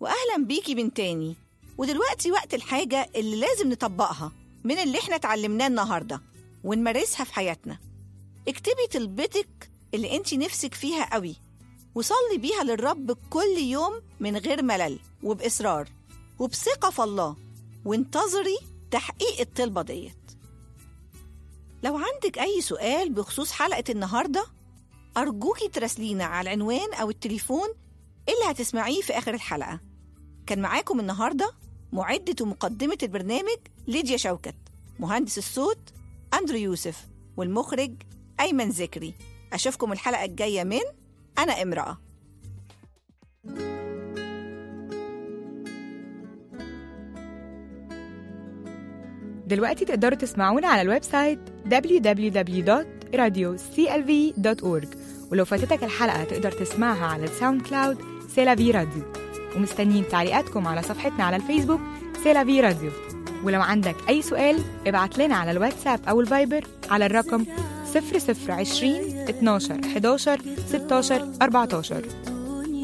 وأهلا بيكي من تاني ودلوقتي وقت الحاجة اللي لازم نطبقها من اللي احنا اتعلمناه النهاردة ونمارسها في حياتنا اكتبي طلبتك اللي انت نفسك فيها قوي وصلي بيها للرب كل يوم من غير ملل وبإصرار وبثقة في الله وانتظري تحقيق الطلبة ديت لو عندك أي سؤال بخصوص حلقة النهاردة أرجوكي تراسلينا على العنوان أو التليفون اللي هتسمعيه في آخر الحلقة كان معاكم النهاردة معدة ومقدمة البرنامج ليديا شوكت مهندس الصوت أندرو يوسف والمخرج أيمن ذكري أشوفكم الحلقة الجاية من أنا امرأة دلوقتي تقدروا تسمعونا على الويب سايت www.radioclv.org ولو فاتتك الحلقة تقدر تسمعها على الساوند كلاود سيلافي راديو ومستنيين تعليقاتكم على صفحتنا على الفيسبوك سيلافي راديو ولو عندك أي سؤال ابعت لنا على الواتساب أو الفايبر على الرقم 0020 12 11 16 14